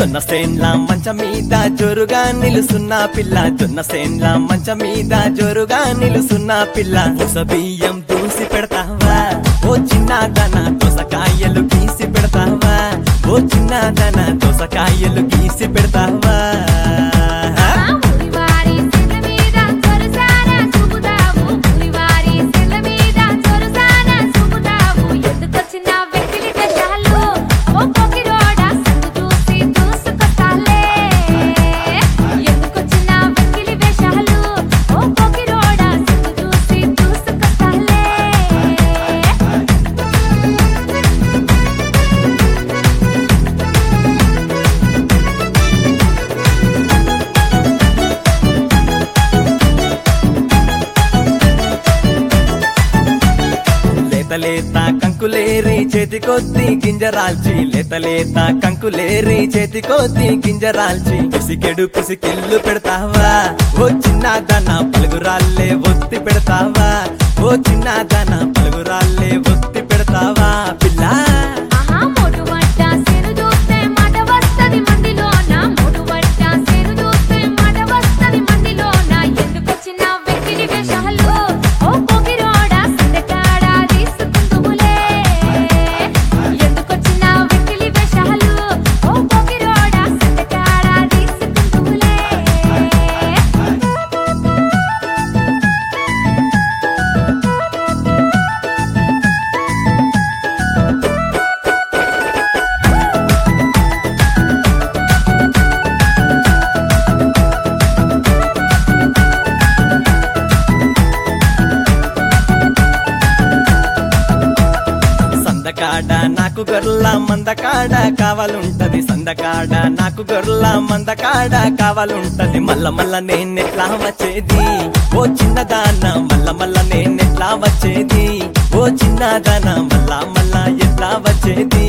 జొన్న సేన్ల మంచం మీద జోరుగా నిలుసున్న పిల్ల జొన్న సేన్ల మంచం మీద జోరుగా నిలుసున్న పిల్ల దోస బియ్యం దూసి పెడతావా ఓ చిన్నదన దోసకాయలు గీసి పెడతావా ఓ చిన్నదన దోసకాయలు గీసి పెడతావా ఊరివారి సెల్ల మీద చొరసాన చూపుతావు ఊరివారి సెల్ల మీద చొరసాన చూపుతావు ఎందుకొచ్చిన వెకిలి వేషాలు ఓ పొకిరోడా సందు చూసి దూసుకొస్తాలే ఎందుకొచ్చిన వెకిలి వేషాలు ఓ పొకిరోడా సందు చూసి దూసుకొస్తాలే లేత లేత కంకులేరి చేతి కొద్ది గింజరాల్చి లేత లేత కంకులేరి చేతి కొద్ది గింజరాల్చి పిసికెడు పిసికిల్లు పెడతావా ఓ చిన్నదన పలుగురాళ్ళే ఒత్తి పెడతావా ఓ చిన్నదన పలుగురాళ్ళే ఒత్తి పెడతావా పిల్ల ఆహా మోటు వట్ట సేను చూస్తే మాట వస్తది మందిలోన మోటు వట్ట సేను చూస్తే మాట వస్తది మందిలోన ఎందుకొచ్చిన వెకిలి వేషాలు ఓ పోకిరోడా సందకాడ తీసుకుందువులే ఎందుకొచ్చిన వెకిలి వేషాలు ఓ పోకిరోడా సందకాడ తీసుకుందువులే సందకాడ నాకు గొర్ల మందకాడ కావాలుంటది సందకాడ నాకు గొర్ల మందకాడ కావాలుంటది మల్ల మల్ల నేనెట్లా వచ్చేది ఓ చిన్నదాన మల్ల మల్ల నేనెట్లా వచ్చేది ఓ చిన్నదాన మల్ల మల్ల ఎట్లా వచ్చేది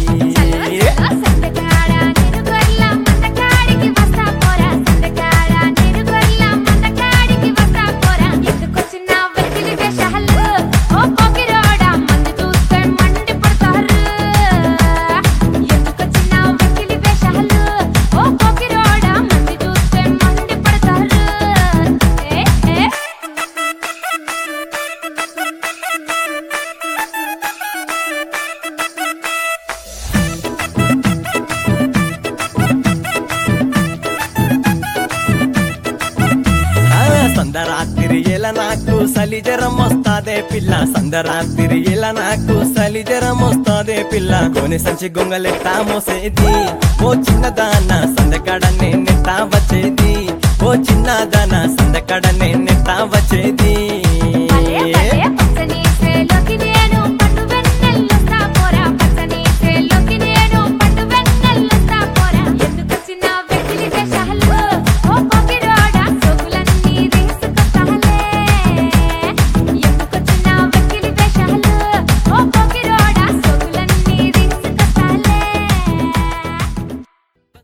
సందకాడ నేను గొర్ల మందకాడికి వస్తా పోరా సందకాడ నేను గొర్ల మందకాడికి వస్తా పోరా ఎందుకొచ్చిన వెకిలి వేషాలు ఓ పోకిరోడా మంది చూస్తే మండి పడతారు ఎందుకొచ్చిన వెకిలి వేషాలు ఓ పోకిరోడా మంది చూస్తే మండి పడతారు ఏ ఏ ఆ, సందరాత్రి ఎలా నాకు సలి జ్వరం వస్తాదే పిల్ల సందరాత్రి ఎలా నాకు సలి జ్వరం వస్తాదే పిల్ల కొని సంచి గొంగలెట్టా మోసేది ఓ చిన్నదాన సందకడ నేనెట్టా వచ్చేది ఓ చిన్నదాన సందకడ నేనెట్టా వచ్చేది